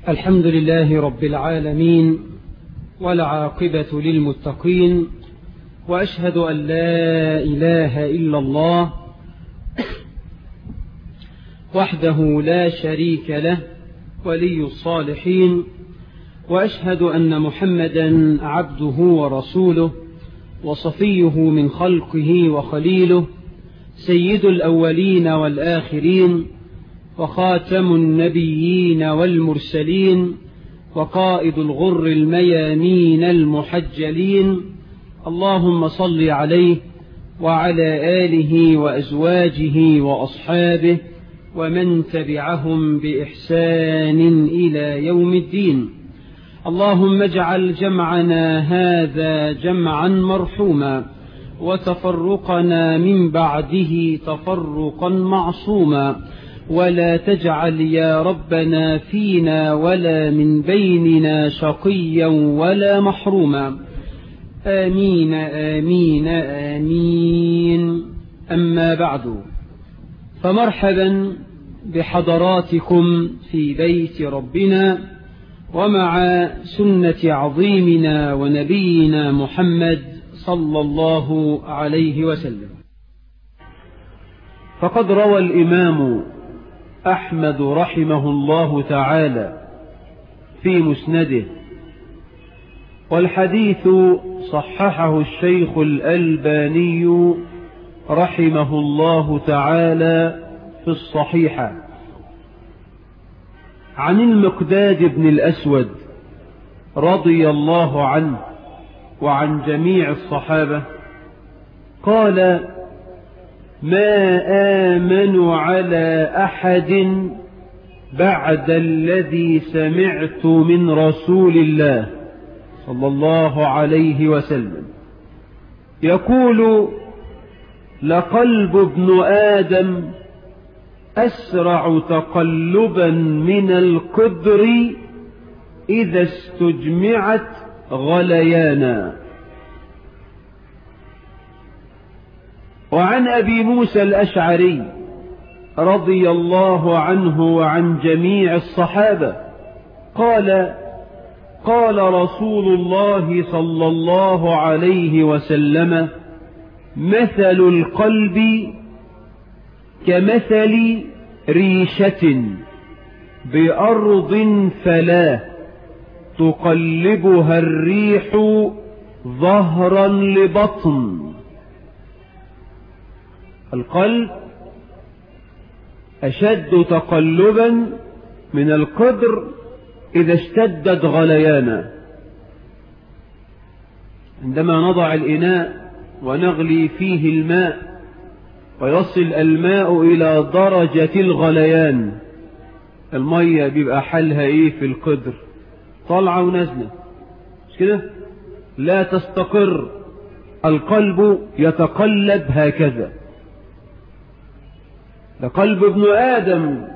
الحمد لله رب العالمين والعاقبة للمتقين وأشهد أن لا إله إلا الله وحده لا شريك له ولي الصالحين وأشهد أن محمدا عبده ورسوله وصفيه من خلقه وخليله سيد الأولين والآخرين وخاتم النبيين والمرسلين وقائد الغر الميامين المحجلين اللهم صل عليه وعلى آله وأزواجه وأصحابه ومن تبعهم بإحسان إلى يوم الدين اللهم اجعل جمعنا هذا جمعا مرحوما وتفرقنا من بعده تفرقا معصوما ولا تجعل يا ربنا فينا ولا من بيننا شقيا ولا محروما آمين آمين آمين أما بعد فمرحبا بحضراتكم في بيت ربنا ومع سنة عظيمنا ونبينا محمد صلى الله عليه وسلم فقد روى الإمام أحمد رحمه الله تعالى في مسنده والحديث صححه الشيخ الألباني رحمه الله تعالى في الصحيحة عن المقداد بن الأسود رضي الله عنه وعن جميع الصحابة قال ما آمن على أحد بعد الذي سمعت من رسول الله صلى الله عليه وسلم يقول لقلب ابن آدم أسرع تقلبا من القدر إذا استجمعت غليانا وعن أبي موسى الأشعري رضي الله عنه وعن جميع الصحابة قال قال رسول الله صلى الله عليه وسلم مثل القلب كمثل ريشة بأرض فلا تقلبها الريح ظهرا لبطن القلب أشد تقلبا من القدر إذا اشتدت غليانا عندما نضع الإناء ونغلي فيه الماء ويصل الماء إلى درجة الغليان المية بيبقى حلها إيه في القدر طالعة ونازلة مش كده لا تستقر القلب يتقلب هكذا لقلب ابن آدم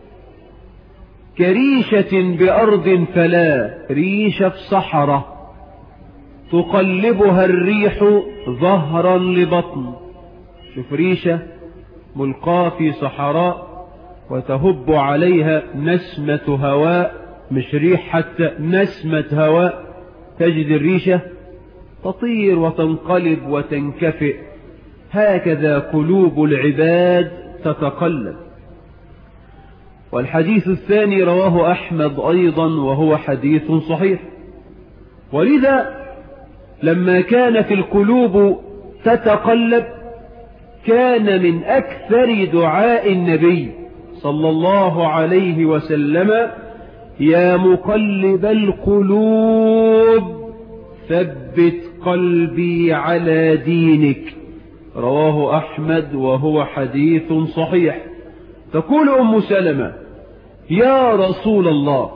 كريشة بأرض فلا ريشة في صحراء تقلبها الريح ظهرا لبطن شوف ريشة ملقاة في صحراء وتهب عليها نسمة هواء مش ريح حتى نسمة هواء تجد الريشة تطير وتنقلب وتنكفئ هكذا قلوب العباد تتقلب والحديث الثاني رواه أحمد أيضا وهو حديث صحيح ولذا لما كانت القلوب تتقلب كان من أكثر دعاء النبي صلى الله عليه وسلم يا مقلب القلوب ثبت قلبي على دينك رواه أحمد وهو حديث صحيح تقول أم سلمة يا رسول الله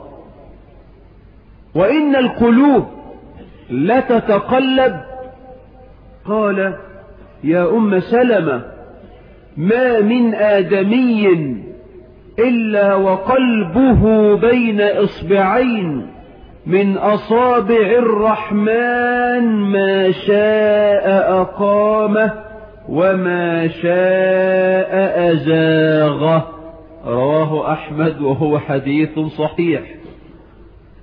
وإن القلوب لتتقلب قال يا أم سلمة ما من آدمي إلا وقلبه بين إصبعين من أصابع الرحمن ما شاء أقامه وما شاء أزاغه رواه أحمد وهو حديث صحيح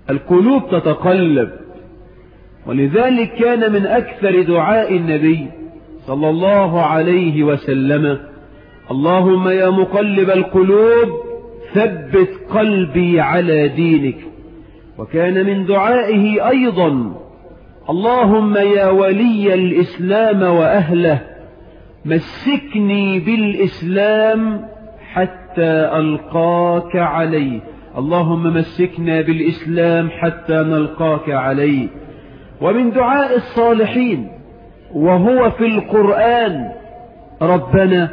القلوب تتقلب ولذلك كان من أكثر دعاء النبي صلى الله عليه وسلم اللهم يا مقلب القلوب ثبت قلبي على دينك وكان من دعائه أيضا اللهم يا ولي الإسلام وأهله مسكني بالإسلام حتى ألقاك عليه اللهم مسكنا بالإسلام حتى نلقاك عليه ومن دعاء الصالحين وهو في القرآن ربنا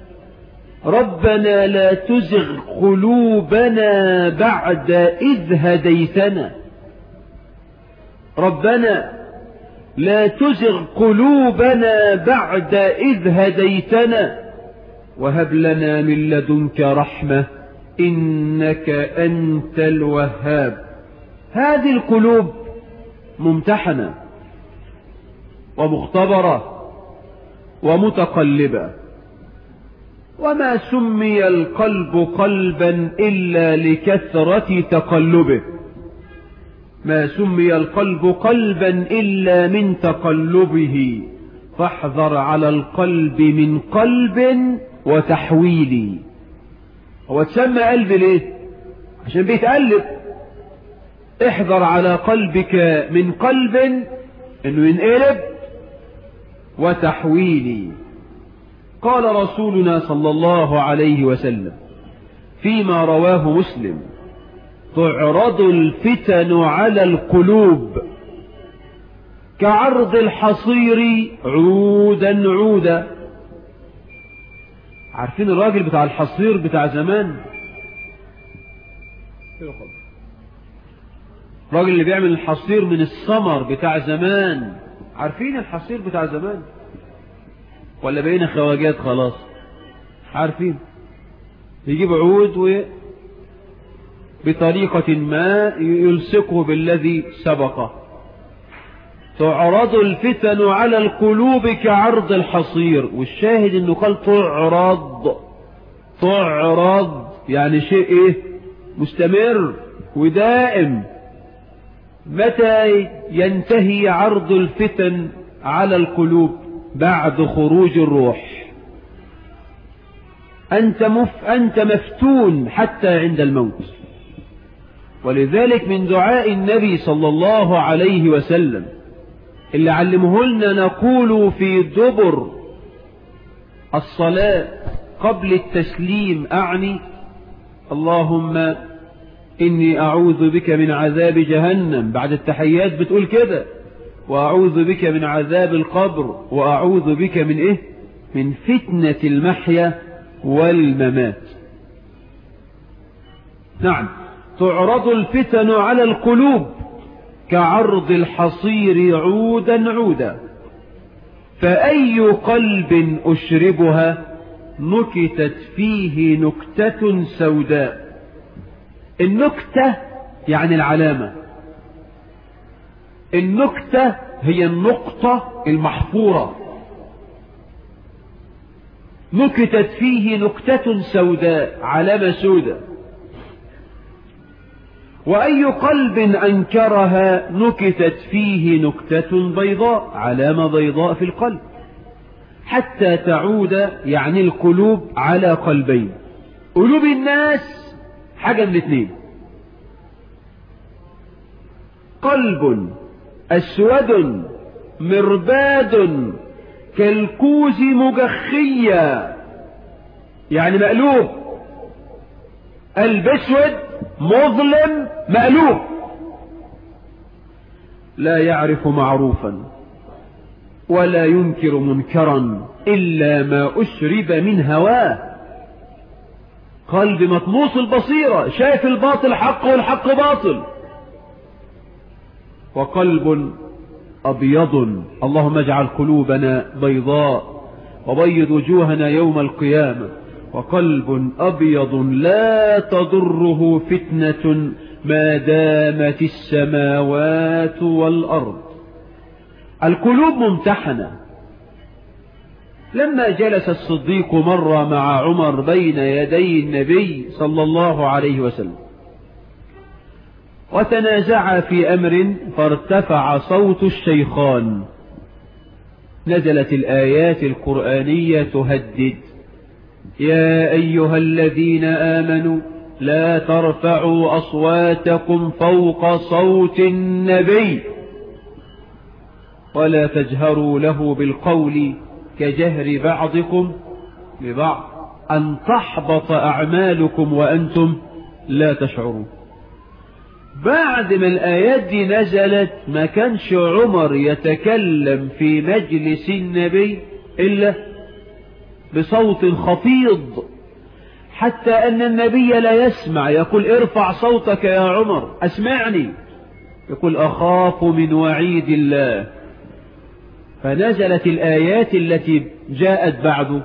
ربنا لا تزغ قلوبنا بعد إذ هديتنا ربنا لا تزغ قلوبنا بعد إذ هديتنا وهب لنا من لدنك رحمة إنك أنت الوهاب هذه القلوب ممتحنة ومختبرة ومتقلبة وما سمي القلب قلبا إلا لكثرة تقلبه ما سمي القلب قلبا إلا من تقلبه فاحذر على القلب من قلب وتحويل هو تسمى قلب ليه عشان بيتقلب احذر على قلبك من قلب انه ينقلب وتحويل قال رسولنا صلى الله عليه وسلم فيما رواه مسلم تعرض الفتن على القلوب كعرض الحصير عودا عودا عارفين الراجل بتاع الحصير بتاع زمان الراجل اللي بيعمل الحصير من السمر بتاع زمان عارفين الحصير بتاع زمان ولا بقينا خواجات خلاص عارفين يجيب عود و بطريقة ما يلصقه بالذي سبقه تعرض الفتن على القلوب كعرض الحصير والشاهد انه قال تعرض تعرض يعني شيء ايه مستمر ودائم متى ينتهي عرض الفتن على القلوب بعد خروج الروح أنت, مف أنت مفتون حتى عند الموت ولذلك من دعاء النبي صلى الله عليه وسلم اللي علمه لنا نقول في دبر الصلاة قبل التسليم أعني اللهم إني أعوذ بك من عذاب جهنم بعد التحيات بتقول كده وأعوذ بك من عذاب القبر وأعوذ بك من إيه من فتنة المحيا والممات نعم تعرض الفتن على القلوب كعرض الحصير عودا عودا فأي قلب أشربها نكتت فيه نكتة سوداء النكتة يعني العلامة النكتة هي النقطة المحفورة نكتت فيه نكتة سوداء علامة سوداء وأي قلب أنكرها نكتت فيه نكتة بيضاء علامة بيضاء في القلب حتى تعود يعني القلوب على قلبين قلوب الناس حاجة من اثنين قلب أسود مرباد كالكوز مجخية يعني مقلوب قلب اسود مظلم مقلوب لا يعرف معروفا ولا ينكر منكرا إلا ما أشرب من هواه قلب مطموس البصيرة شايف الباطل حق والحق باطل وقلب أبيض اللهم اجعل قلوبنا بيضاء وبيض وجوهنا يوم القيامة وقلب أبيض لا تضره فتنة ما دامت السماوات والأرض القلوب ممتحنة لما جلس الصديق مرة مع عمر بين يدي النبي صلى الله عليه وسلم وتنازعا في أمر فارتفع صوت الشيخان نزلت الآيات القرآنية تهدد يا أيها الذين آمنوا لا ترفعوا أصواتكم فوق صوت النبي ولا تجهروا له بالقول كجهر بعضكم ببعض أن تحبط أعمالكم وأنتم لا تشعرون بعد ما الآيات دي نزلت ما كانش عمر يتكلم في مجلس النبي إلا بصوت خفيض حتى أن النبي لا يسمع يقول ارفع صوتك يا عمر أسمعني يقول أخاف من وعيد الله فنزلت الآيات التي جاءت بعده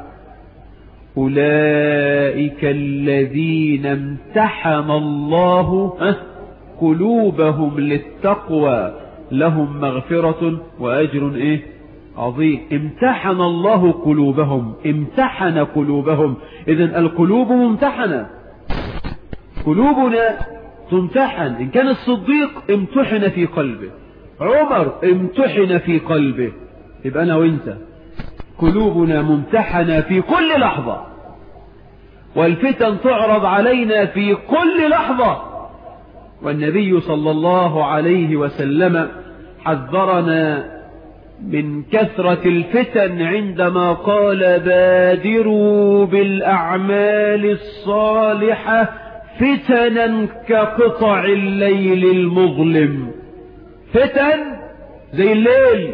أولئك الذين امتحن الله قلوبهم للتقوى لهم مغفرة وأجر إيه عظيم امتحن الله قلوبهم امتحن قلوبهم إذا القلوب ممتحنة قلوبنا تمتحن إن كان الصديق امتحن في قلبه عمر امتحن في قلبه يبقى أنا وإنت قلوبنا ممتحنة في كل لحظة والفتن تعرض علينا في كل لحظة والنبي صلى الله عليه وسلم حذرنا من كثرة الفتن عندما قال بادروا بالأعمال الصالحة فتنا كقطع الليل المظلم فتن زي الليل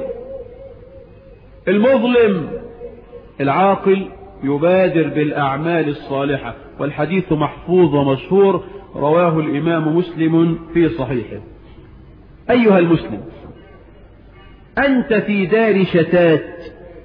المظلم العاقل يبادر بالأعمال الصالحة والحديث محفوظ ومشهور رواه الإمام مسلم في صحيحه أيها المسلم أنت في دار شتات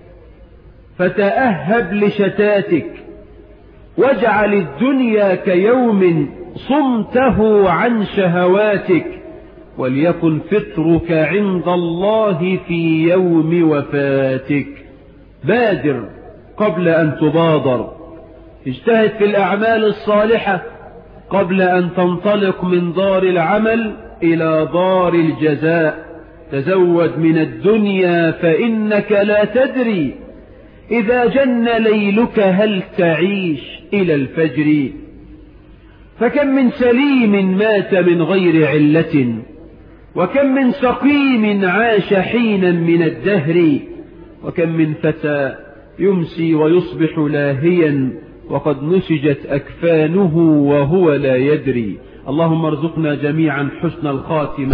فتأهب لشتاتك واجعل الدنيا كيوم صمته عن شهواتك وليكن فطرك عند الله في يوم وفاتك بادر قبل أن تبادر اجتهد في الأعمال الصالحة قبل أن تنطلق من دار العمل إلى دار الجزاء تزود من الدنيا فإنك لا تدري إذا جن ليلك هل تعيش إلى الفجر فكم من سليم مات من غير علة وكم من سقيم عاش حينا من الدهر وكم من فتى يمسي ويصبح لاهيا وقد نسجت أكفانه وهو لا يدري اللهم ارزقنا جميعا حسن الخاتمة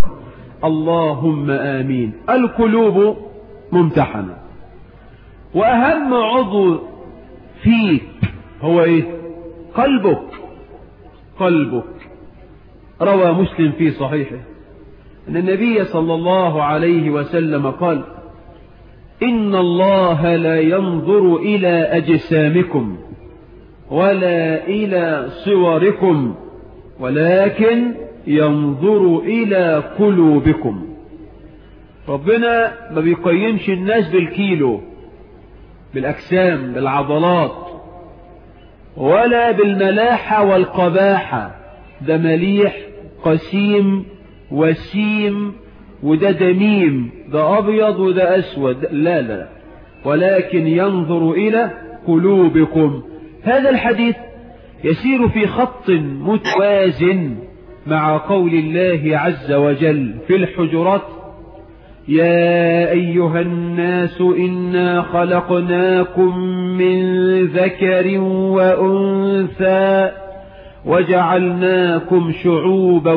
اللهم آمين القلوب ممتحنة وأهم عضو فيك هو إيه قلبك قلبك روى مسلم في صحيحه أن النبي صلى الله عليه وسلم قال إن الله لا ينظر إلى أجسامكم ولا إلى صوركم ولكن ينظر إلى قلوبكم ربنا ما بيقيمش الناس بالكيلو بالأجسام بالعضلات ولا بالملاحة والقباحة ده مليح قسيم وسيم وده دميم ده أبيض وده أسود لا لا ولكن ينظر إلى قلوبكم هذا الحديث يسير في خط متوازن مع قول الله عز وجل في الحجرات يا أيها الناس إنا خلقناكم من ذكر وأنثى وجعلناكم شعوبا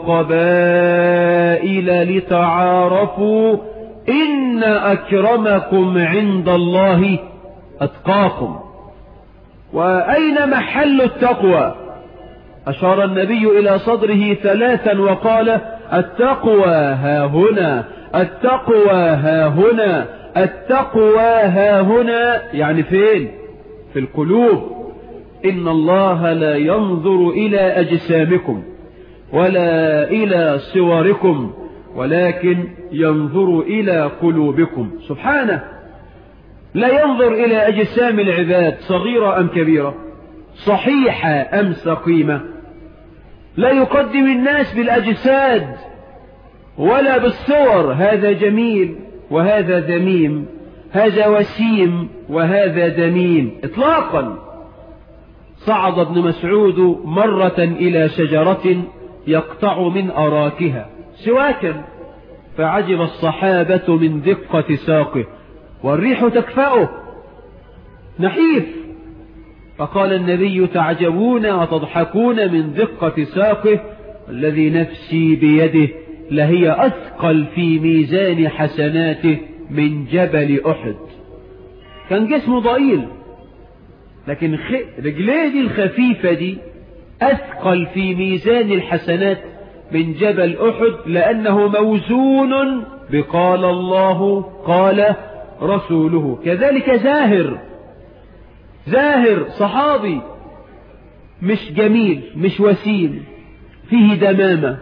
وقبائل لتعارفوا إن أكرمكم عند الله أتقاكم وأين محل التقوى أشار النبي إلى صدره ثلاثا وقال التقوى ها هنا التقوى ها هنا التقوى ها هنا يعني فين في القلوب إن الله لا ينظر إلى أجسامكم ولا إلى صوركم ولكن ينظر إلى قلوبكم سبحانه لا ينظر إلى أجسام العباد صغيرة أم كبيرة صحيحة أم سقيمة لا يقدم الناس بالأجساد ولا بالصور هذا جميل وهذا ذميم هذا وسيم وهذا دميم اطلاقا صعد ابن مسعود مرة إلى شجرة يقطع من أراكها سواكا فعجب الصحابة من دقة ساقه والريح تكفأه نحيف فقال النبي تعجبون وتضحكون من دقة ساقه الذي نفسي بيده لهي أثقل في ميزان حسناته من جبل أحد كان جسمه ضئيل لكن خ... رجليه دي الخفيفة دي أثقل في ميزان الحسنات من جبل أحد لأنه موزون بقال الله قال رسوله كذلك زاهر زاهر صحابي مش جميل مش وسيم فيه دمامة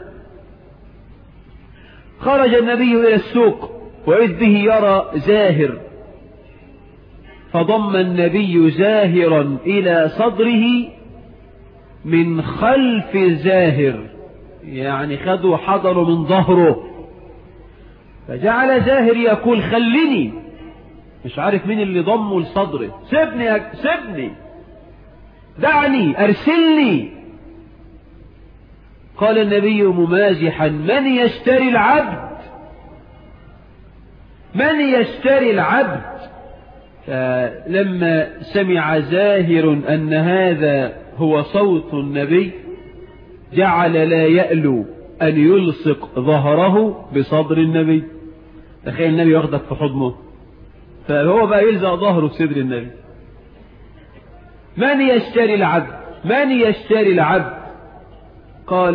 خرج النبي إلى السوق وإذ به يرى زاهر فضم النبي زاهرا إلى صدره من خلف زاهر يعني خدوا حضروا من ظهره فجعل زاهر يقول خلني مش عارف مين اللي ضمه لصدره سيبني سيبني دعني ارسلني قال النبي ممازحا من يشتري العبد من يشتري العبد فلما سمع زاهر أن هذا هو صوت النبي جعل لا يألو أن يلصق ظهره بصدر النبي تخيل النبي واخدك في حضنه فهو بقى يلزق ظهره في صدر النبي من يشتري العبد من يشتري العبد قال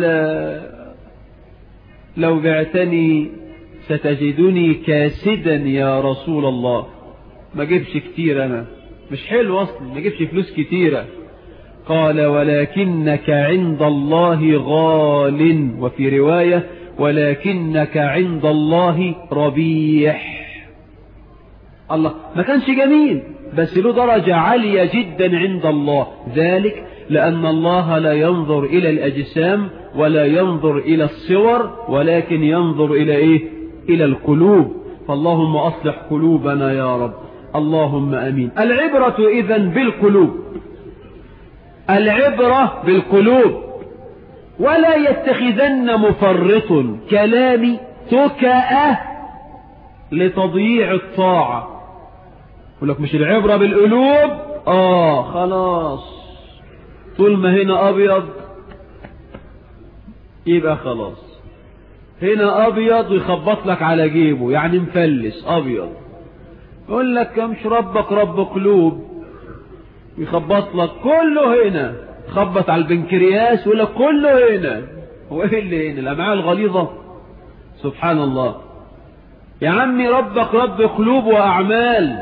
لو بعتني ستجدني كاسدا يا رسول الله ما جيبش كتير انا مش حلو اصلا ما جيبش فلوس كتيرة قال ولكنك عند الله غال وفي رواية ولكنك عند الله ربيح الله ما كانش جميل بس له درجة عالية جدا عند الله ذلك لأن الله لا ينظر إلى الأجسام ولا ينظر إلى الصور ولكن ينظر إلى إيه إلى القلوب فاللهم أصلح قلوبنا يا رب اللهم أمين العبرة إذا بالقلوب العبرة بالقلوب ولا يتخذن مفرط كلامي تكأة لتضييع الطاعة يقول لك مش العبرة بالقلوب آه خلاص طول ما هنا أبيض يبقى خلاص هنا أبيض ويخبط لك على جيبه يعني مفلس أبيض يقول لك مش ربك رب قلوب يخبط لك كله هنا خبط على البنكرياس ويقول لك كله هنا هو ايه اللي هنا الامعاء الغليظه سبحان الله يا عمي ربك رب قلوب واعمال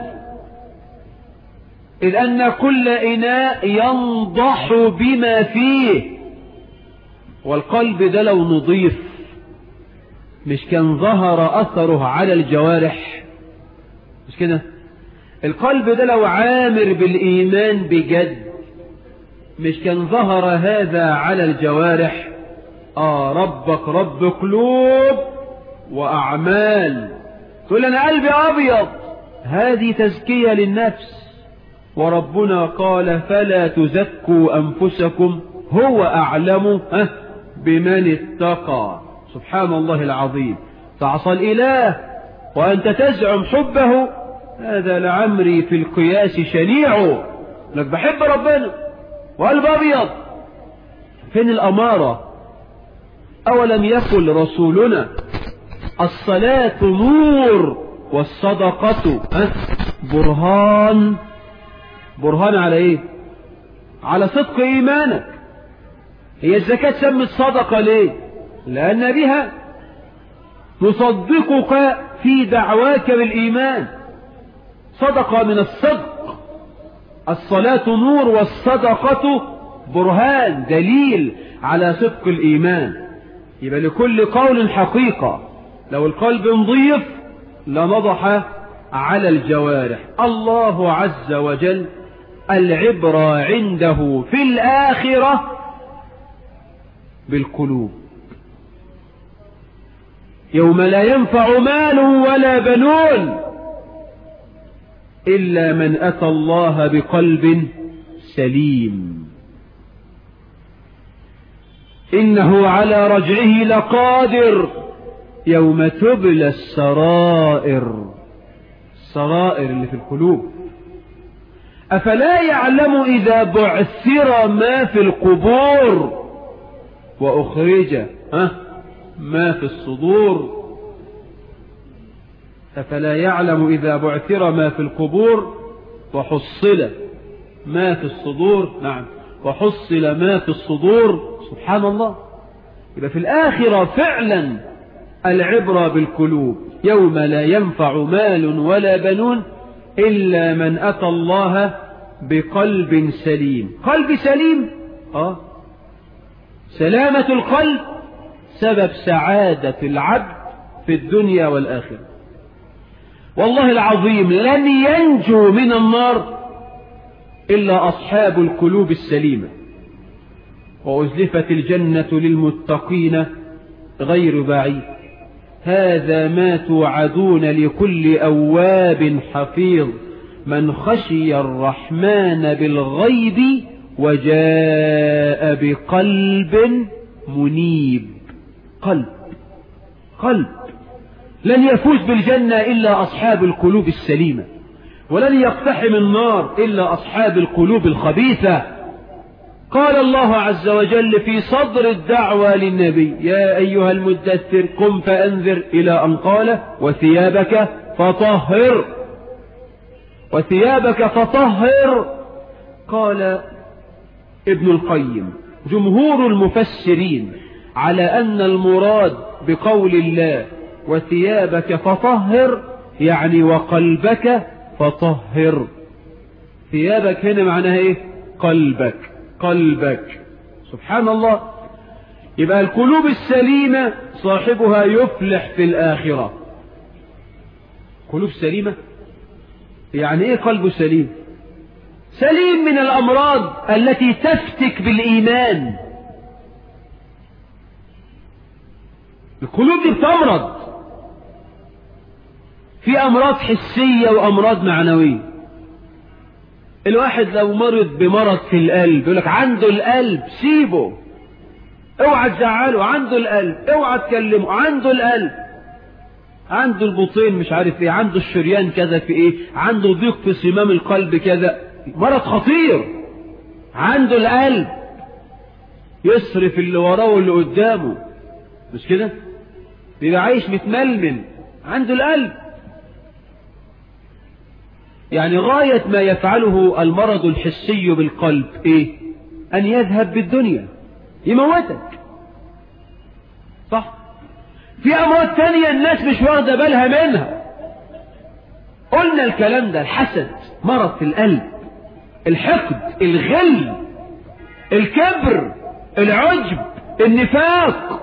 اذ ان كل اناء ينضح بما فيه والقلب ده لو نضيف مش كان ظهر اثره على الجوارح مش كده القلب ده لو عامر بالإيمان بجد مش كان ظهر هذا على الجوارح آه ربك رب قلوب وأعمال تقول أنا قلبي أبيض هذه تزكية للنفس وربنا قال فلا تزكوا أنفسكم هو أعلم بمن اتقى سبحان الله العظيم تعصى الإله وأنت تزعم حبه هذا لعمري في القياس شنيع لك بحب ربنا وقلب أبيض فين الأمارة أولم يقل رسولنا الصلاة نور والصدقة برهان برهان على ايه على صدق ايمانك هي الزكاة سمت صدقة ليه لان بها نصدقك في دعواك بالايمان صدقة من الصدق الصلاة نور والصدقة برهان دليل على صدق الإيمان يبقى لكل قول حقيقة لو القلب نظيف لنضح على الجوارح الله عز وجل العبرة عنده في الآخرة بالقلوب يوم لا ينفع مال ولا بنون إلا من أتى الله بقلب سليم إنه على رجعه لقادر يوم تبلى السرائر السرائر اللي في القلوب أفلا يعلم إذا بعثر ما في القبور وأخرج ها ما في الصدور أفلا يعلم إذا بعثر ما في القبور وحصل ما في الصدور نعم وحصل ما في الصدور سبحان الله يبقى في الآخرة فعلا العبرة بالقلوب يوم لا ينفع مال ولا بنون إلا من أتى الله بقلب سليم قلب سليم آه سلامة القلب سبب سعادة العبد في الدنيا والآخرة والله العظيم لن ينجو من النار إلا أصحاب القلوب السليمة وأزلفت الجنة للمتقين غير بعيد هذا ما توعدون لكل أواب حفيظ من خشي الرحمن بالغيب وجاء بقلب منيب قلب قلب لن يفوز بالجنة إلا أصحاب القلوب السليمة ولن يقتحم النار إلا أصحاب القلوب الخبيثة قال الله عز وجل في صدر الدعوة للنبي يا أيها المدثر قم فأنذر إلى أن قال وثيابك فطهر وثيابك فطهر قال ابن القيم جمهور المفسرين على أن المراد بقول الله وثيابك فطهر يعني وقلبك فطهر ثيابك هنا معناها ايه قلبك قلبك سبحان الله يبقى القلوب السليمة صاحبها يفلح في الآخرة قلوب سليمة يعني ايه قلب سليم سليم من الأمراض التي تفتك بالإيمان القلوب دي بتمرض في أمراض حسية وأمراض معنوية الواحد لو مرض بمرض في القلب يقول لك عنده القلب سيبه اوعى تزعله عنده القلب اوعى تكلمه عنده القلب عنده البطين مش عارف ايه عنده الشريان كذا في ايه عنده ضيق في صمام القلب كذا مرض خطير عنده القلب يصرف اللي وراه واللي قدامه مش كده بيبقى عايش متململ عنده القلب يعني غاية ما يفعله المرض الحسي بالقلب ايه ان يذهب بالدنيا يموتك صح في امراض تانية الناس مش واخدة بالها منها قلنا الكلام ده الحسد مرض في القلب الحقد الغل الكبر العجب النفاق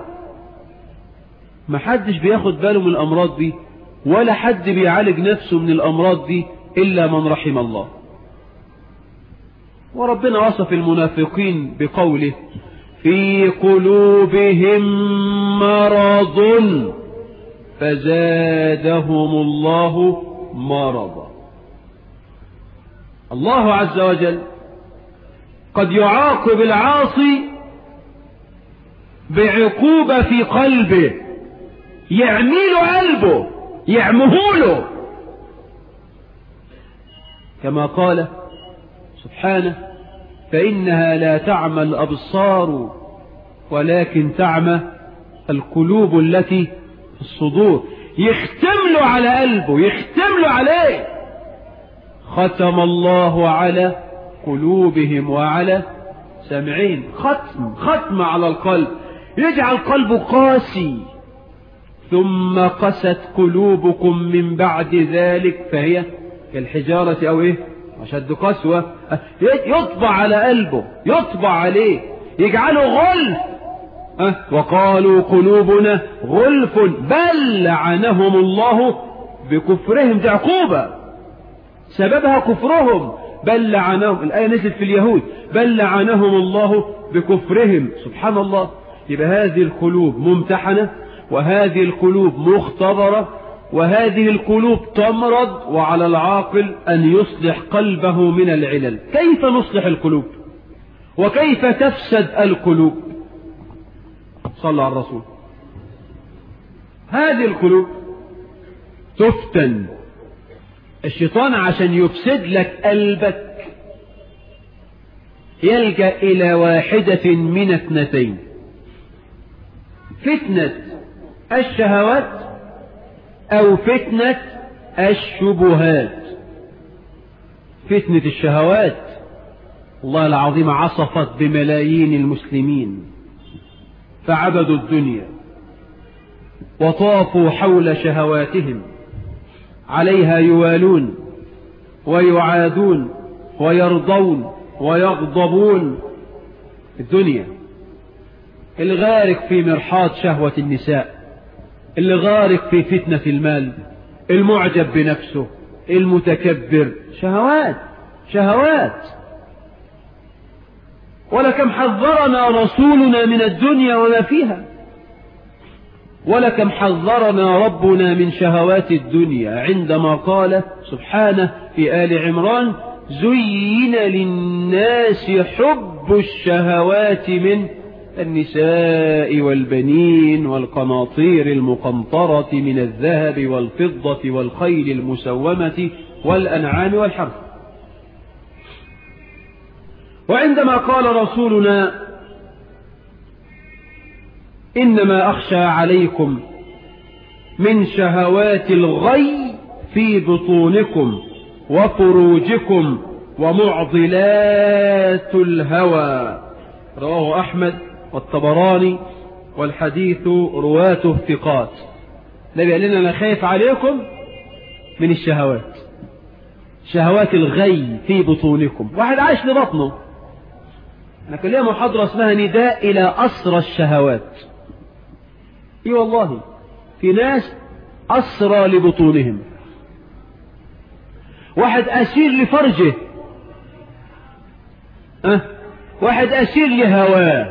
محدش بياخد باله من الامراض دي ولا حد بيعالج نفسه من الامراض دي إلا من رحم الله وربنا وصف المنافقين بقوله في قلوبهم مرض فزادهم الله مرضا الله عز وجل قد يعاقب العاصي بعقوبة في قلبه يعمل قلبه يعمهوله كما قال سبحانه فإنها لا تعمى الأبصار ولكن تعمى القلوب التي في الصدور يختم له على قلبه يختم له عليه ختم الله على قلوبهم وعلى سمعين ختم ختم على القلب يجعل قلبه قاسي ثم قست قلوبكم من بعد ذلك فهي كالحجارة أو إيه أشد قسوة يطبع على قلبه يطبع عليه يجعله غلف أه؟ وقالوا قلوبنا غلف بل لعنهم الله بكفرهم دي عقوبة سببها كفرهم بل لعنهم الآية نزلت في اليهود بل لعنهم الله بكفرهم سبحان الله يبقى هذه القلوب ممتحنة وهذه القلوب مختبرة وهذه القلوب تمرض وعلى العاقل أن يصلح قلبه من العلل كيف نصلح القلوب وكيف تفسد القلوب صلى على الرسول هذه القلوب تفتن الشيطان عشان يفسد لك قلبك يلجأ إلى واحدة من اثنتين فتنة الشهوات أو فتنة الشبهات فتنة الشهوات الله العظيم عصفت بملايين المسلمين فعبدوا الدنيا وطافوا حول شهواتهم عليها يوالون ويعادون ويرضون ويغضبون الدنيا الغارق في مرحاض شهوة النساء اللي غارق في فتنة المال المعجب بنفسه المتكبر شهوات شهوات ولكم حذرنا رسولنا من الدنيا وما فيها ولكم حذرنا ربنا من شهوات الدنيا عندما قال سبحانه في آل عمران زين للناس حب الشهوات من النساء والبنين والقناطير المقنطرة من الذهب والفضة والخيل المسومة والأنعام والحرث وعندما قال رسولنا إنما أخشى عليكم من شهوات الغي في بطونكم وفروجكم ومعضلات الهوى رواه أحمد والطبراني والحديث رواته ثقات النبي قال لنا أنا خايف عليكم من الشهوات شهوات الغي في بطونكم واحد عايش لبطنه أنا كان ليا محاضرة اسمها نداء إلى أسرى الشهوات إي والله في ناس أسرى لبطونهم واحد أسير لفرجه أه؟ واحد أسير لهواه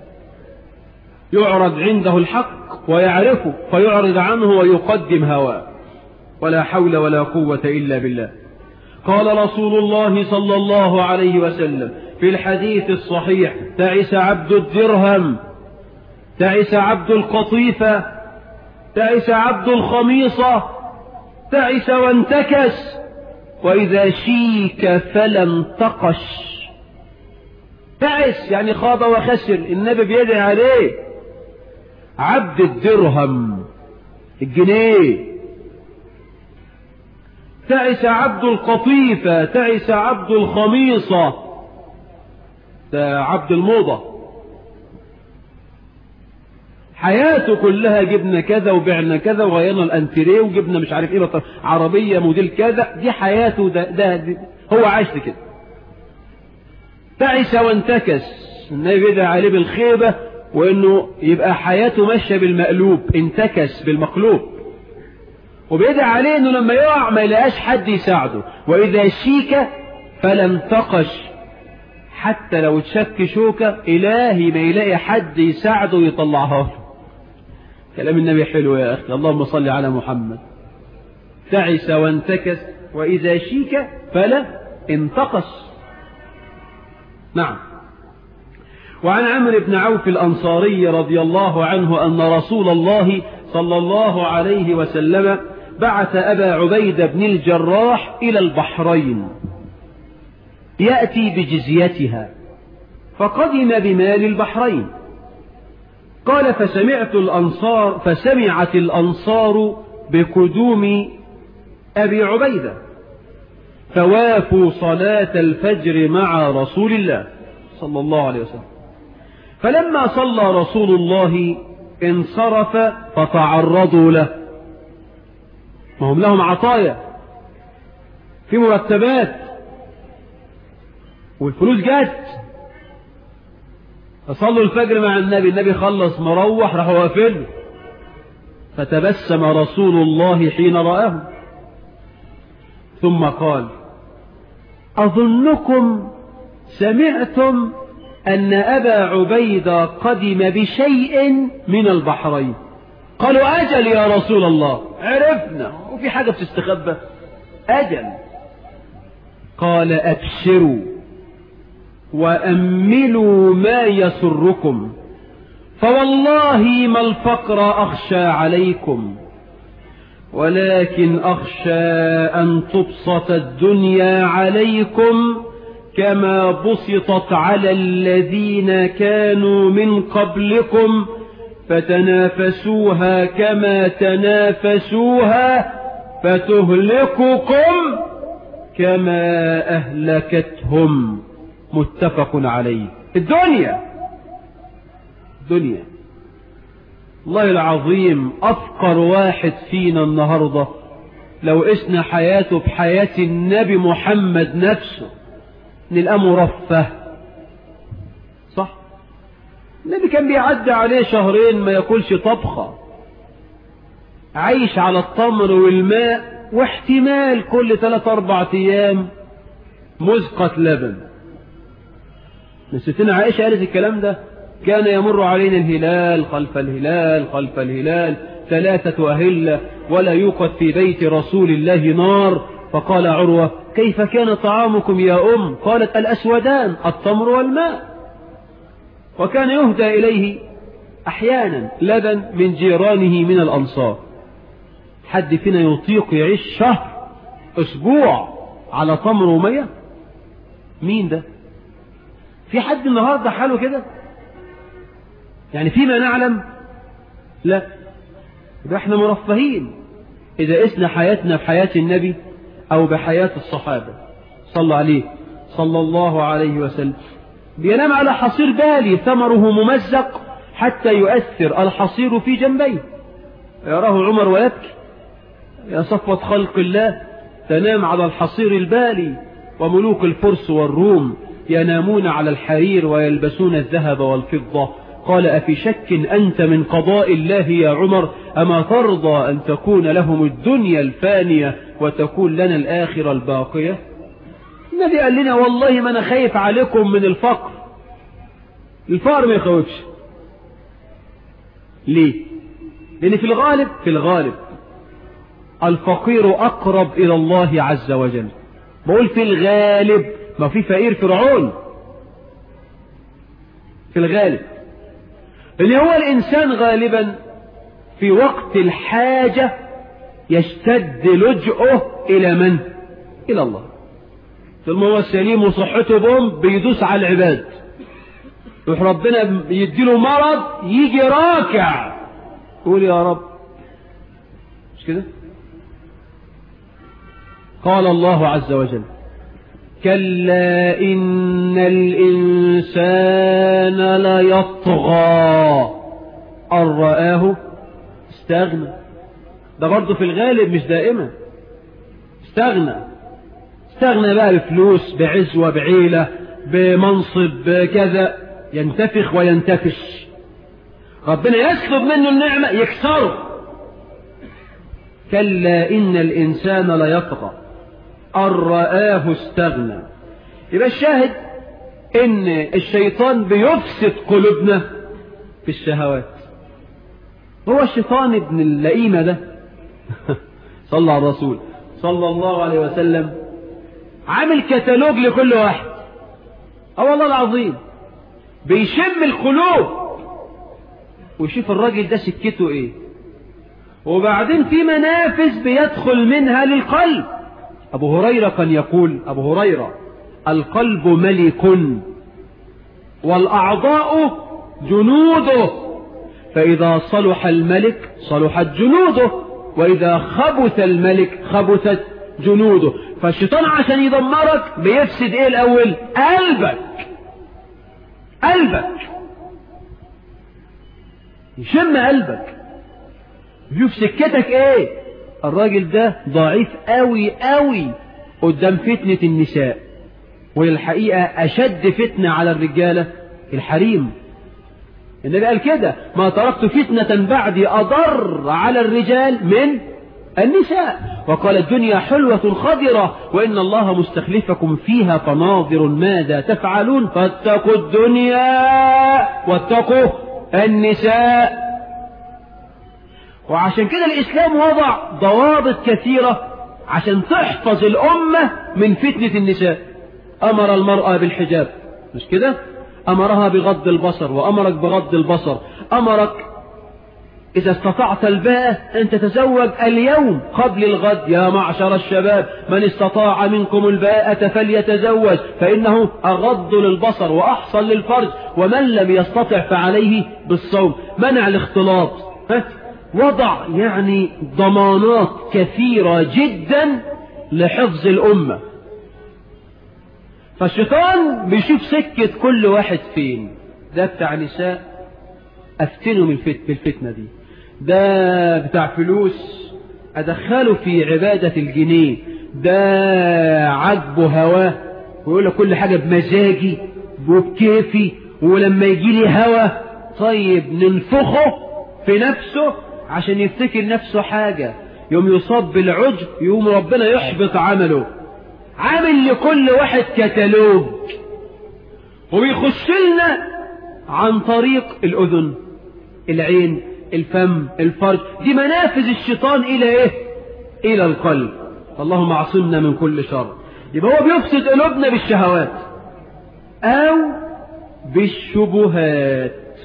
يعرض عنده الحق ويعرفه فيعرض عنه ويقدم هواه ولا حول ولا قوة إلا بالله قال رسول الله صلى الله عليه وسلم في الحديث الصحيح تعس عبد الدرهم تعس عبد القطيفة تعس عبد الخميصة تعس وانتكس وإذا شيك فلم تقش تعس يعني خاب وخسر النبي بيدعي عليه عبد الدرهم الجنيه تعس عبد القطيفة تعس عبد الخميصة ده عبد الموضة حياته كلها جبنا كذا وبعنا كذا وغيرنا الانتريه وجبنا مش عارف ايه عربية موديل كذا دي حياته ده, ده, ده هو عايش كده تعس وانتكس النبي بيدعي عليه بالخيبة وانه يبقى حياته ماشية بالمقلوب انتكس بالمقلوب وبيدعي عليه انه لما يقع ما يلاقاش حد يساعده واذا شيك فلم تقش حتى لو تشك شوكة الهي ما يلاقي حد يساعده ويطلعها له كلام النبي حلو يا اخي اللهم صل على محمد تعس وانتكس واذا شيك فلا انتقص نعم وعن عمرو بن عوف الأنصاري رضي الله عنه أن رسول الله صلى الله عليه وسلم بعث أبا عبيدة بن الجراح إلى البحرين يأتي بجزيتها فقدم بمال البحرين قال فسمعت الأنصار فسمعت الأنصار بقدوم أبي عبيدة فوافوا صلاة الفجر مع رسول الله صلى الله عليه وسلم فلما صلى رسول الله انصرف فتعرضوا له ما هم لهم عطايا في مرتبات والفلوس جت فصلوا الفجر مع النبي النبي خلص مروح راح واقفين فتبسم رسول الله حين رآه ثم قال أظنكم سمعتم أن أبا عبيدة قدم بشيء من البحرين قالوا أجل يا رسول الله عرفنا وفي حاجة بتستخبى أجل قال أبشروا وأملوا ما يسركم فوالله ما الفقر أخشى عليكم ولكن أخشى أن تبسط الدنيا عليكم كما بسطت على الذين كانوا من قبلكم فتنافسوها كما تنافسوها فتهلككم كما أهلكتهم متفق عليه الدنيا الدنيا الله العظيم أفقر واحد فينا النهاردة لو قسنا حياته بحياة النبي محمد نفسه نلقى مرفه صح النبي كان بيعدي عليه شهرين ما ياكلش طبخة عايش على التمر والماء واحتمال كل ثلاث أربع أيام مزقة لبن ستنا عائشة قالت الكلام ده كان يمر علينا الهلال خلف الهلال خلف الهلال ثلاثة أهلة ولا يوقد في بيت رسول الله نار فقال عروة كيف كان طعامكم يا أم قالت الأسودان التمر والماء وكان يهدى إليه أحيانا لبن من جيرانه من الأنصار حد فينا يطيق يعيش شهر أسبوع على تمر ومية مين ده في حد النهاردة حاله كده يعني فيما نعلم لا يبقى احنا مرفهين إذا قسنا حياتنا بحياة النبي أو بحياة الصحابة صلى عليه صلى الله عليه وسلم بينام على حصير بالي ثمره ممزق حتى يؤثر الحصير في جنبيه يراه عمر ويبكي يا صفوة خلق الله تنام على الحصير البالي وملوك الفرس والروم ينامون على الحرير ويلبسون الذهب والفضة قال أفي شك أنت من قضاء الله يا عمر أما ترضى أن تكون لهم الدنيا الفانية وتكون لنا الآخرة الباقية النبي قال لنا والله ما أنا خايف عليكم من الفقر الفقر ما يخوفش ليه لأن في الغالب في الغالب الفقير أقرب إلى الله عز وجل بقول في الغالب ما في فقير فرعون في الغالب اللي هو الإنسان غالبا في وقت الحاجة يشتد لجؤه إلى من؟ إلى الله ثم هو سليم وصحته بوم بيدوس على العباد يروح ربنا يديله مرض يجي راكع يقول يا رب مش كده قال الله عز وجل كلا إن الإنسان ليطغى أن رآه استغنى ده برضه في الغالب مش دائما استغنى استغنى بقى بفلوس بعزوة بعيلة بمنصب بكذا ينتفخ وينتفش ربنا يسلب منه النعمة يكسره كلا إن الإنسان ليطغى أن رآه استغنى يبقى الشاهد إن الشيطان بيفسد قلوبنا في الشهوات هو الشيطان ابن اللئيمة ده صلى على الرسول صلى الله عليه وسلم عامل كتالوج لكل واحد اه والله العظيم بيشم القلوب ويشوف الراجل ده سكته ايه وبعدين في منافذ بيدخل منها للقلب أبو هريرة كان يقول أبو هريرة القلب ملك والأعضاء جنوده فإذا صلح الملك صلحت جنوده وإذا خبث الملك خبثت جنوده فالشيطان عشان يدمرك بيفسد ايه الأول قلبك قلبك يشم قلبك يشوف سكتك ايه الراجل ده ضعيف قوي قوي قدام فتنة النساء والحقيقة أشد فتنة على الرجالة الحريم النبي قال كده ما تركت فتنة بعدي أضر على الرجال من النساء وقال الدنيا حلوة خضرة وإن الله مستخلفكم فيها فناظر ماذا تفعلون فاتقوا الدنيا واتقوا النساء وعشان كده الإسلام وضع ضوابط كثيرة عشان تحفظ الأمة من فتنة النساء أمر المرأة بالحجاب مش كده أمرها بغض البصر وأمرك بغض البصر أمرك إذا استطعت الباءة أن تتزوج اليوم قبل الغد يا معشر الشباب من استطاع منكم الباءة فليتزوج فإنه أغض للبصر وأحصن للفرج ومن لم يستطع فعليه بالصوم منع الاختلاط وضع يعني ضمانات كثيرة جدا لحفظ الأمة فالشيطان بيشوف سكة كل واحد فين ده بتاع نساء أفتنه من الفتنة دي ده بتاع فلوس أدخله في عبادة الجنيه ده عجبه هواه ويقول لك كل حاجة بمزاجي وبكيفي ولما يجي لي هوا طيب ننفخه في نفسه عشان يفتكر نفسه حاجة يوم يصاب بالعجب يوم ربنا يحبط عمله عامل لكل واحد كتالوج وبيخش لنا عن طريق الأذن العين الفم الفرج دي منافذ الشيطان إلى إيه إلى القلب اللهم اعصمنا من كل شر يبقى هو بيفسد قلوبنا بالشهوات أو بالشبهات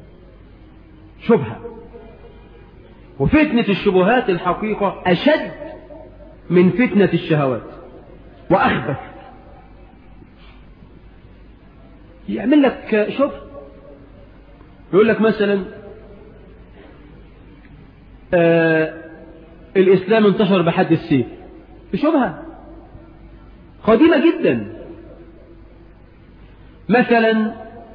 شبهة وفتنة الشبهات الحقيقة أشد من فتنة الشهوات وأخبث يعمل لك شبه يقول لك مثلا آه الإسلام انتشر بحد السيف بشبهة قديمة جدا مثلا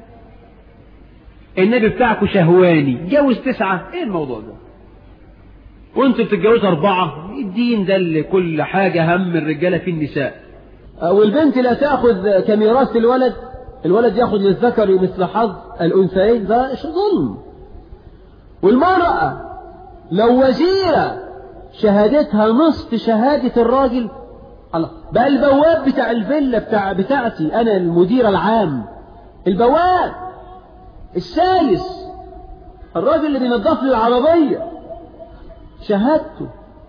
النبي بتاعكم شهواني جوز تسعة ايه الموضوع ده وانتوا بتتجوزوا أربعة الدين ده اللي كل حاجة هم الرجالة في النساء والبنت لا تأخذ كميراث الولد الولد يأخذ للذكر مثل حظ الأنثيين ده ظلم والمرأة لو وزيرة شهادتها نصف شهادة الراجل الله بقى البواب بتاع الفيلا بتاع بتاعتي أنا المدير العام البواب السايس الراجل اللي بينظف لي العربية شهادته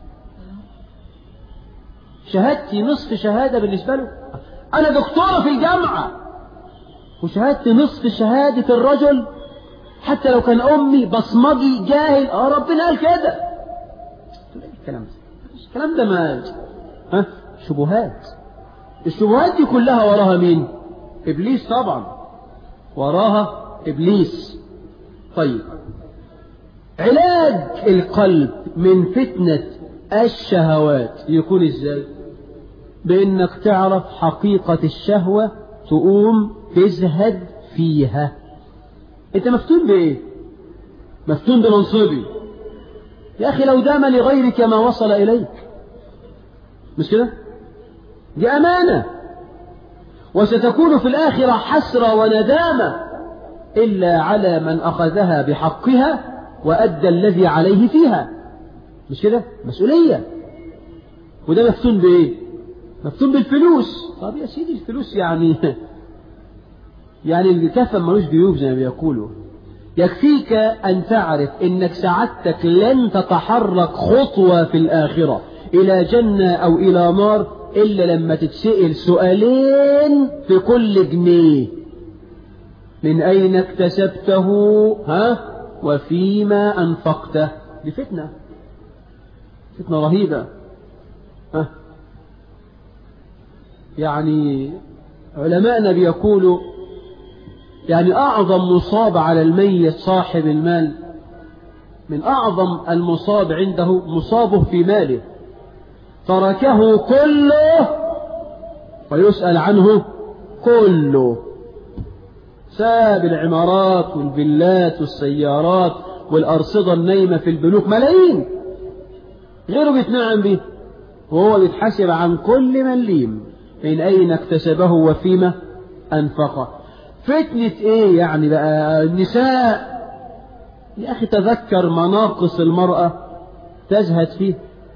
شهادتي نصف شهادة بالنسبة له أنا دكتورة في الجامعة وشهادتي نصف شهادة الرجل حتى لو كان أمي بصمجي جاهل اه ربنا قال كده الكلام ده الكلام ده ما ها شبهات الشبهات دي كلها وراها مين إبليس طبعا وراها إبليس طيب علاج القلب من فتنة الشهوات يكون ازاي بانك تعرف حقيقة الشهوة تقوم تزهد فيها انت مفتون بايه مفتون بمنصبي يا اخي لو دام لغيرك ما وصل اليك مش كده دي امانة وستكون في الاخرة حسرة وندامة الا على من اخذها بحقها وأدى الذي عليه فيها مش كده مسؤولية وده مفتون بإيه مفتون بالفلوس طب يا سيدي الفلوس يعني يعني الكفن ملوش جيوب زي ما بيقولوا يكفيك أن تعرف إنك سعادتك لن تتحرك خطوة في الآخرة إلى جنة أو إلى نار إلا لما تتسأل سؤالين في كل جنيه من أين اكتسبته ها وفيما أنفقته دي فتنة فتنة رهيبة أه. يعني علماءنا بيقولوا يعني أعظم مصاب على الميت صاحب المال من أعظم المصاب عنده مصابه في ماله تركه كله ويسأل عنه كله ساب العمارات والفيلات والسيارات والأرصدة النايمة في البنوك ملايين غيره بيتنعم به وهو بيتحاسب عن كل مليم من أين اكتسبه وفيما أنفقه فتنة إيه يعني بقى النساء يا أخي تذكر مناقص المرأة تزهد فيه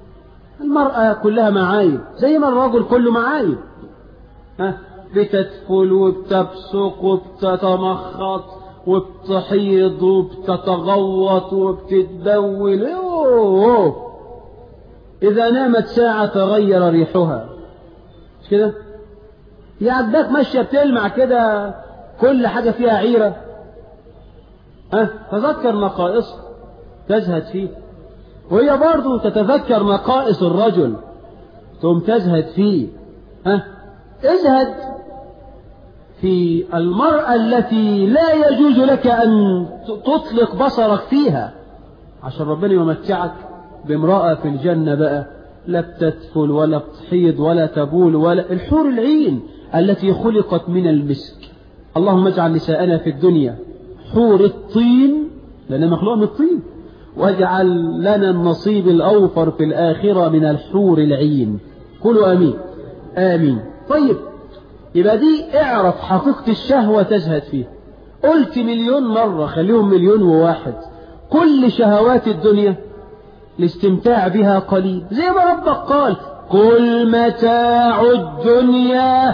المرأة كلها معايب زي ما الرجل كله معايب ها بتدفل وبتبصق وبتتمخط وبتحيض وبتتغوط وبتتبول أوه. إذا نامت ساعة تغير ريحها مش كده؟ يا عداك ماشية بتلمع كده كل حاجة فيها عيرة ها تذكر نقائص تزهد فيه وهي برضو تتذكر نقائص الرجل ثم تزهد فيه ها ازهد في المرأة التي لا يجوز لك أن تطلق بصرك فيها عشان ربنا يمتعك بامرأة في الجنة بقى لا بتدفل ولا بتحيض ولا تبول ولا الحور العين التي خلقت من المسك اللهم اجعل نساءنا في الدنيا حور الطين لأنها مخلوقة من الطين واجعل لنا النصيب الأوفر في الآخرة من الحور العين قولوا آمين آمين طيب يبقى دي اعرف حقيقة الشهوة تزهد فيها قلت مليون مرة خليهم مليون وواحد كل شهوات الدنيا الاستمتاع بها قليل زي ما ربك قال كل متاع الدنيا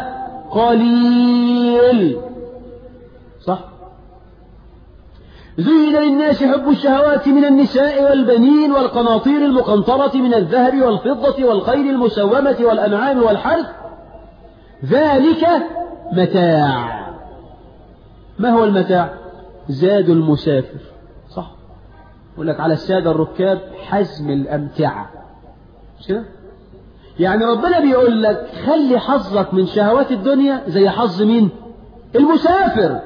قليل صح زين للناس حب الشهوات من النساء والبنين والقناطير المقنطرة من الذهب والفضة والخيل المسومة والأنعام والحرث ذلك متاع ما هو المتاع زاد المسافر صح يقول لك على السادة الركاب حزم الأمتعة مش كده يعني ربنا بيقول لك خلي حظك من شهوات الدنيا زي حظ مين المسافر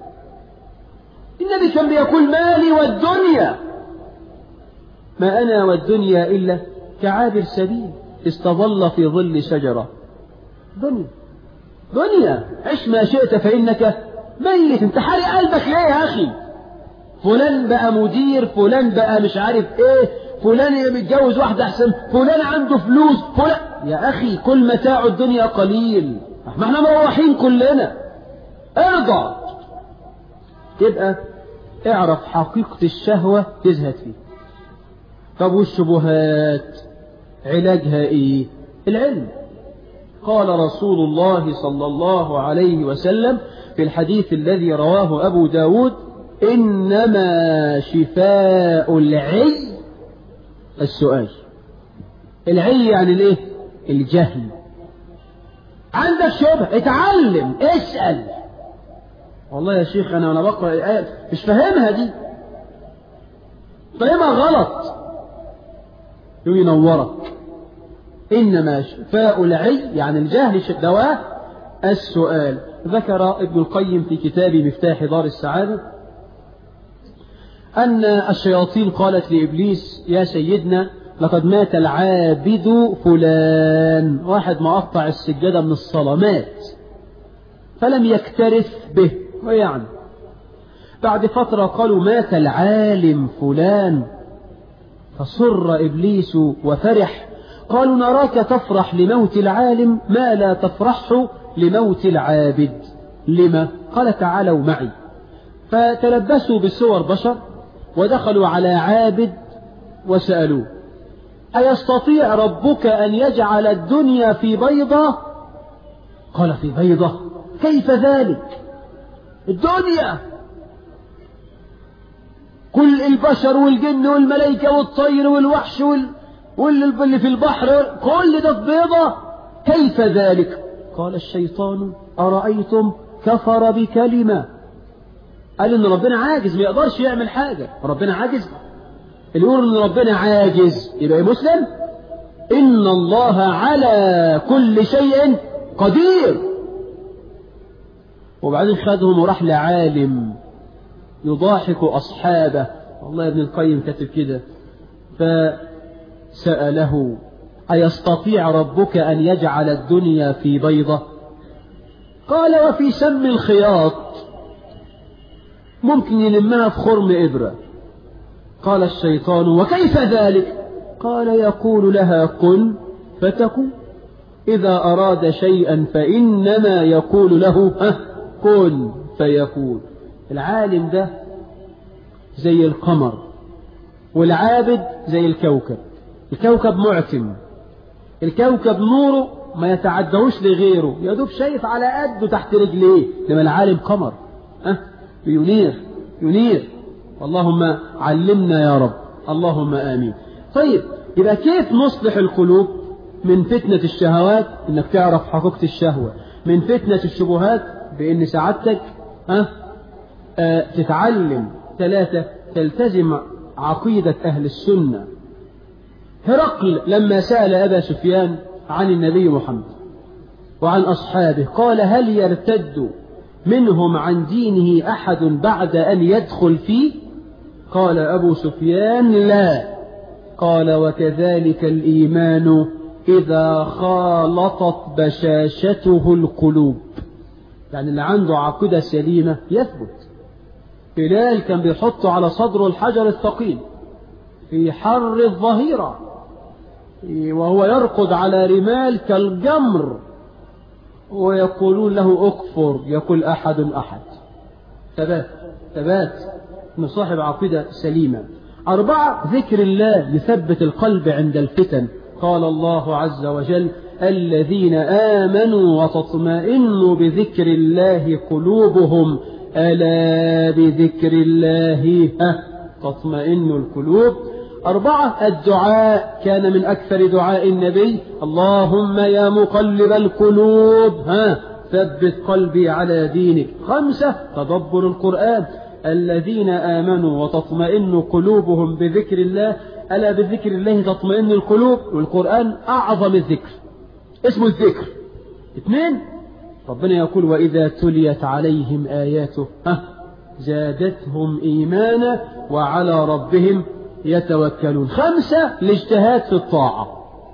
النبي كان بيقول مالي والدنيا ما أنا والدنيا إلا كعابر سبيل استظل في ظل شجرة دنيا دنيا عش ما شئت فإنك ميت انت حارق قلبك ليه يا أخي فلان بقى مدير فلان بقى مش عارف ايه فلان متجوز واحدة أحسن فلان عنده فلوس فلان يا أخي كل متاع الدنيا قليل ما احنا مروحين كلنا ارضى يبقى اعرف حقيقة الشهوة تزهد فيه طب والشبهات علاجها ايه العلم قال رسول الله صلى الله عليه وسلم في الحديث الذي رواه أبو داود إنما شفاء العي السؤال العي يعني الايه الجهل عندك شبه اتعلم اسأل والله يا شيخ انا وانا بقرا الايه مش فاهمها دي فاهمها غلط ينورك انما شفاء العي يعني الجهل دواء السؤال ذكر ابن القيم في كتاب مفتاح دار السعاده ان الشياطين قالت لابليس يا سيدنا لقد مات العابد فلان واحد مقطع السجاده من الصلاه مات فلم يكترث به ويعني بعد فترة قالوا مات العالم فلان فصر إبليس وفرح قالوا نراك تفرح لموت العالم ما لا تفرح لموت العابد لما قال تعالوا معي فتلبسوا بصور بشر ودخلوا على عابد وسألوه أيستطيع ربك أن يجعل الدنيا في بيضة قال في بيضة كيف ذلك الدنيا كل البشر والجن والملائكة والطير والوحش وال... واللي في البحر كل ده بيضة كيف ذلك قال الشيطان أرأيتم كفر بكلمة قال إن ربنا عاجز ما يقدرش يعمل حاجة ربنا عاجز اللي يقول إن ربنا عاجز يبقى مسلم إن الله على كل شيء قدير وبعدين خدهم وراح لعالم يضاحك أصحابه والله يا ابن القيم كاتب كده فسأله أيستطيع ربك أن يجعل الدنيا في بيضة قال وفي سم الخياط ممكن يلمها في خرم إبرة قال الشيطان وكيف ذلك قال يقول لها كن فتكون إذا أراد شيئا فإنما يقول له ها كن فيكون العالم ده زي القمر والعابد زي الكوكب الكوكب معتم الكوكب نوره ما يتعدهوش لغيره يا دوب شايف على قده تحت رجليه لما العالم قمر أه؟ ينير ينير اللهم علمنا يا رب اللهم آمين طيب يبقى كيف نصلح القلوب من فتنة الشهوات انك تعرف حقيقة الشهوة من فتنة الشبهات بان سعادتك أه؟ أه تتعلم ثلاثة تلتزم عقيدة أهل السنة هرقل لما سأل أبا سفيان عن النبي محمد وعن أصحابه قال هل يرتد منهم عن دينه أحد بعد أن يدخل فيه قال أبو سفيان لا قال وكذلك الإيمان إذا خالطت بشاشته القلوب يعني اللي عنده عقيدة سليمة يثبت بلال كان بيحطه على صدره الحجر الثقيل في حر الظهيرة وهو يرقد على رمال كالجمر ويقولون له اكفر يقول أحد أحد ثبات ثبات من صاحب عقيدة سليمة أربعة ذكر الله يثبت القلب عند الفتن قال الله عز وجل الذين آمنوا وتطمئن بذكر الله قلوبهم ألا بذكر الله تطمئن القلوب أربعة الدعاء كان من أكثر دعاء النبي اللهم يا مقلب القلوب ها ثبت قلبي على دينك خمسة تدبر القرآن الذين آمنوا وتطمئن قلوبهم بذكر الله ألا بذكر الله تطمئن القلوب والقرآن أعظم الذكر اسمه الذكر اثنين ربنا يقول وإذا تليت عليهم آياته ها زادتهم إيمانا وعلى ربهم يتوكلون خمسة الاجتهاد في الطاعة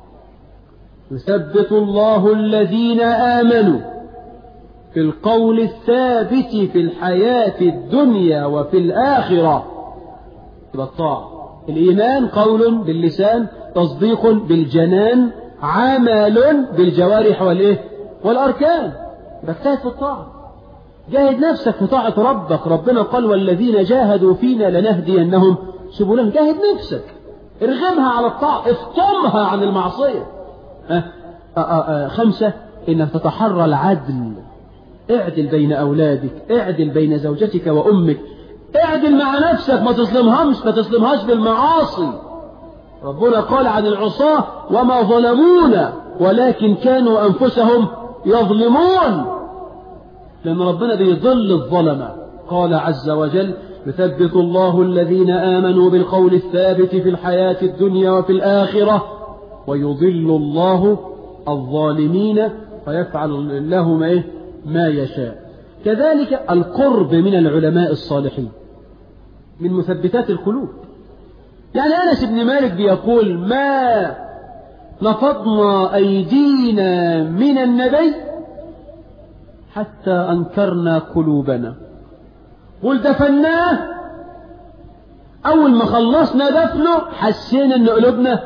يثبت الله الذين آمنوا في القول الثابت في الحياة الدنيا وفي الآخرة يبقى الطاعة الإيمان قول باللسان تصديق بالجنان عمل بالجوارح والإيه والأركان بجتهد في الطاعة جاهد نفسك في طاعة ربك ربنا قال والذين جاهدوا فينا لنهدينهم سبلهم جاهد نفسك ارغمها على الطاعة افطمها عن المعصية أه أه أه خمسة انك تتحرى العدل اعدل بين اولادك اعدل بين زوجتك وامك اعدل مع نفسك ما تظلمهمش ما تظلمهاش بالمعاصي ربنا قال عن العصاة وما ظلمونا ولكن كانوا انفسهم يظلمون لان ربنا بيضل الظلمة قال عز وجل يثبت الله الذين آمنوا بالقول الثابت في الحياة الدنيا وفي الآخرة ويضل الله الظالمين فيفعل لهم إيه ما يشاء كذلك القرب من العلماء الصالحين من مثبتات القلوب يعني أنس بن مالك بيقول ما نفضنا أيدينا من النبي حتى أنكرنا قلوبنا قل دفناه أول ما خلصنا دفنه حسينا أن قلوبنا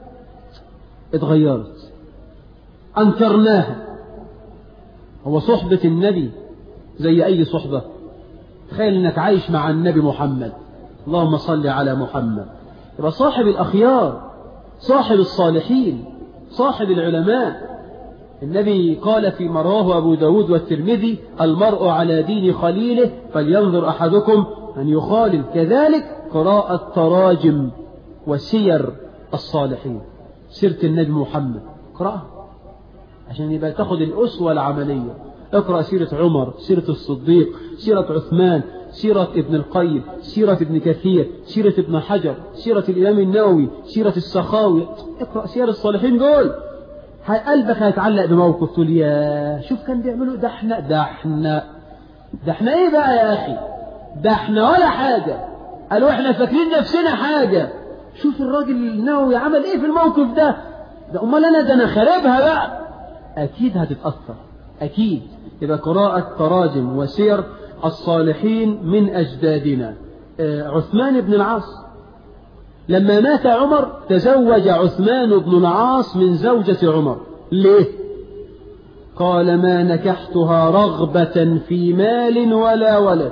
اتغيرت أنكرناها هو صحبة النبي زي أي صحبة تخيل أنك عايش مع النبي محمد اللهم صل على محمد يبقى صاحب الأخيار صاحب الصالحين صاحب العلماء النبي قال في مراه أبو داود والترمذي المرء على دين خليله فلينظر أحدكم أن يخالل كذلك قراءة تراجم وسير الصالحين سيرة النبي محمد اقرأها عشان يبقى تاخد الأسوة العملية اقرأ سيرة عمر سيرة الصديق سيرة عثمان سيرة ابن القيم سيرة ابن كثير سيرة ابن حجر سيرة الإمام النووي سيرة السخاوي اقرأ سير الصالحين دول قلبك هيتعلق بموقف تقول يا شوف كان بيعملوا ده احنا ده احنا ده احنا ايه بقى يا اخي ده احنا ولا حاجة قالوا احنا فاكرين نفسنا حاجة شوف الراجل النووي عمل ايه في الموقف ده ده امال انا ده انا خاربها بقى اكيد هتتأثر اكيد يبقى قراءة تراجم وسير الصالحين من اجدادنا عثمان بن العاص لما مات عمر تزوج عثمان بن العاص من زوجة عمر ليه قال ما نكحتها رغبة في مال ولا ولد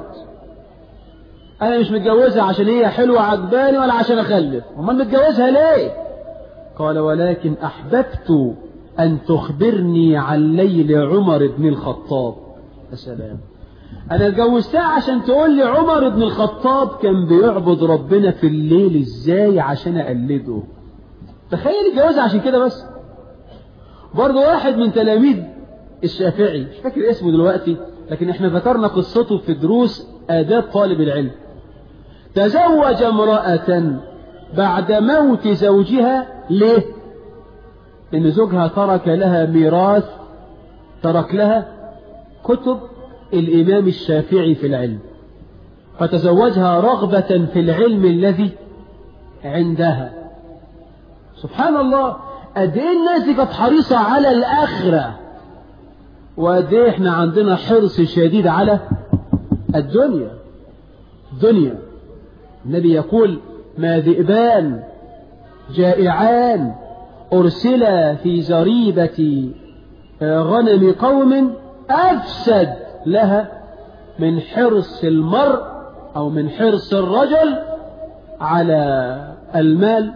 أنا مش متجوزها عشان هي حلوة عجباني ولا عشان أخلف أمال متجوزها ليه قال ولكن أحببت أن تخبرني عن ليل عمر بن الخطاب يا سلام أنا اتجوزتها عشان تقول لي عمر بن الخطاب كان بيعبد ربنا في الليل إزاي عشان أقلده تخيل الجواز عشان كده بس برضه واحد من تلاميذ الشافعي مش فاكر اسمه دلوقتي لكن احنا ذكرنا قصته في دروس آداب طالب العلم تزوج امرأة بعد موت زوجها ليه؟ إن زوجها ترك لها ميراث ترك لها كتب الإمام الشافعي في العلم فتزوجها رغبة في العلم الذي عندها سبحان الله قد ايه الناس دي كانت حريصة على الآخرة وقد ايه احنا عندنا حرص شديد على الدنيا الدنيا النبي يقول ما ذئبان جائعان أرسلا في زريبة غنم قوم أفسد لها من حرص المرء أو من حرص الرجل على المال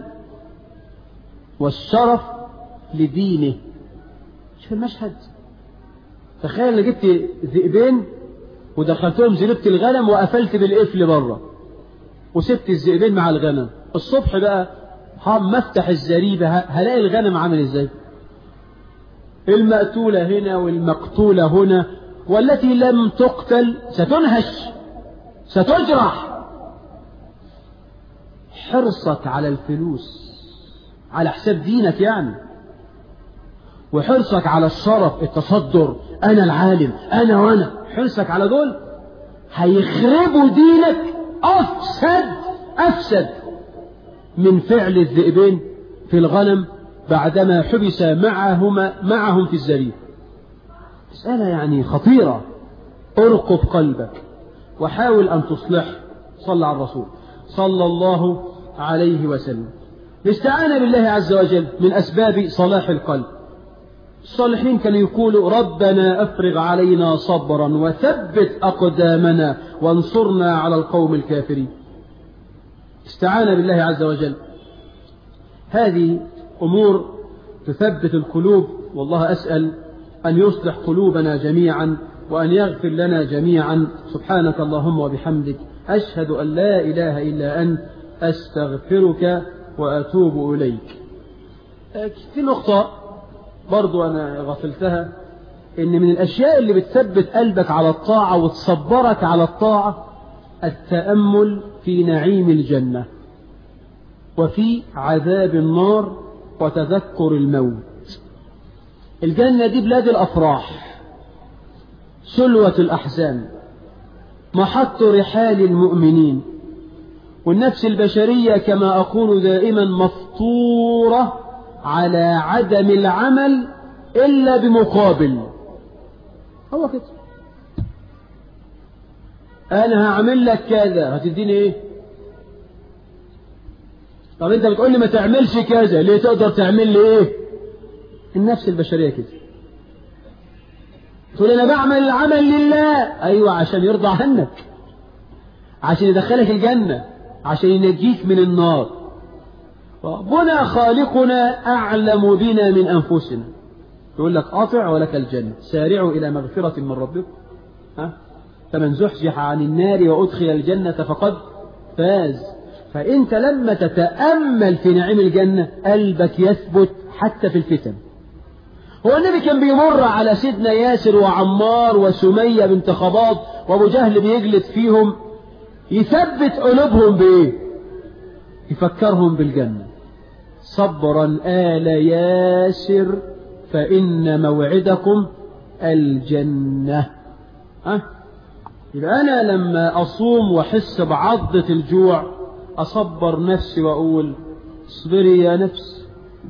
والشرف لدينه شوف المشهد تخيل ان جبت ذئبين ودخلتهم زريبة الغنم وقفلت بالقفل بره وسبت الذئبين مع الغنم الصبح بقى هم افتح الزريبة هلاقي الغنم عامل ازاي المقتولة هنا والمقتولة هنا والتي لم تقتل ستنهش ستجرح حرصك على الفلوس على حساب دينك يعني وحرصك على الشرف التصدر أنا العالم أنا وأنا حرصك على دول هيخربوا دينك أفسد أفسد من فعل الذئبين في الغنم بعدما حبس معهما معهم في الزريب مسألة يعني خطيرة ارقب قلبك وحاول أن تصلح صلى على الرسول صلى الله عليه وسلم الاستعانة بالله عز وجل من أسباب صلاح القلب الصالحين كانوا يقولوا ربنا أفرغ علينا صبرا وثبت أقدامنا وانصرنا على القوم الكافرين استعان بالله عز وجل هذه أمور تثبت القلوب والله أسأل أن يصلح قلوبنا جميعا وأن يغفر لنا جميعا سبحانك اللهم وبحمدك أشهد أن لا إله إلا أنت أستغفرك وأتوب إليك في نقطة برضو أنا غفلتها إن من الأشياء اللي بتثبت قلبك على الطاعة وتصبرك على الطاعة التأمل في نعيم الجنة وفي عذاب النار وتذكر الموت الجنة دي بلاد الأفراح سلوة الأحزان محط رحال المؤمنين والنفس البشرية كما أقول دائما مفطورة على عدم العمل إلا بمقابل هو كده أنا هعمل لك كذا هتديني إيه طب أنت بتقول لي ما تعملش كذا ليه تقدر تعمل لي إيه النفس البشرية كده تقول أنا بعمل العمل لله أيوة عشان يرضى عنك عشان يدخلك الجنة عشان ينجيك من النار ربنا خالقنا أعلم بنا من أنفسنا يقول لك أطع ولك الجنة سارعوا إلى مغفرة من ربكم ها؟ فمن زحزح عن النار وأدخل الجنة فقد فاز فأنت لما تتأمل في نعيم الجنة قلبك يثبت حتى في الفتن هو النبي كان بيمر على سيدنا ياسر وعمار وسمية بنت خباط وابو جهل بيجلد فيهم يثبت قلوبهم بايه يفكرهم بالجنة صبرا آل ياسر فإن موعدكم الجنة أه؟ يبقى أنا لما أصوم وأحس بعضة الجوع أصبر نفسي وأقول اصبري يا نفس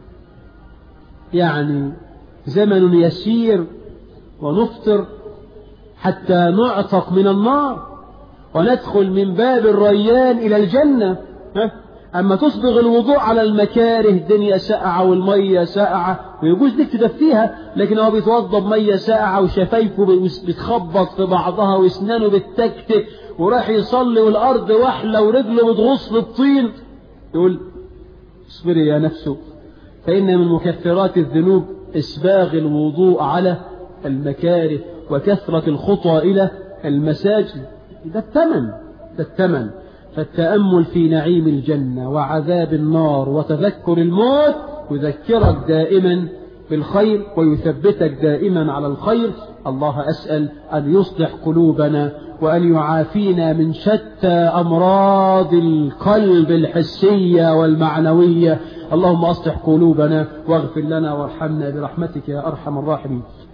يعني زمن يسير ونفطر حتى نعتق من النار وندخل من باب الريان إلى الجنة ها؟ أما تصبغ الوضوء على المكاره الدنيا ساقعة والمية ساقعة ويجوز لك تدفيها لكن هو بيتوضى بمية ساقعة وشفايفه بتخبط في بعضها واسنانه بتتكتك وراح يصلي والأرض وحلة ورجله بتغص في الطين يقول اصبري يا نفس فإن من مكفرات الذنوب إسباغ الوضوء على المكاره وكثرة الخطى إلى المساجد ده الثمن ده الثمن فالتأمل في نعيم الجنة وعذاب النار وتذكر الموت يذكرك دائما بالخير ويثبتك دائما على الخير الله أسأل أن يصلح قلوبنا وأن يعافينا من شتى أمراض القلب الحسية والمعنوية اللهم أصلح قلوبنا واغفر لنا وارحمنا برحمتك يا أرحم الراحمين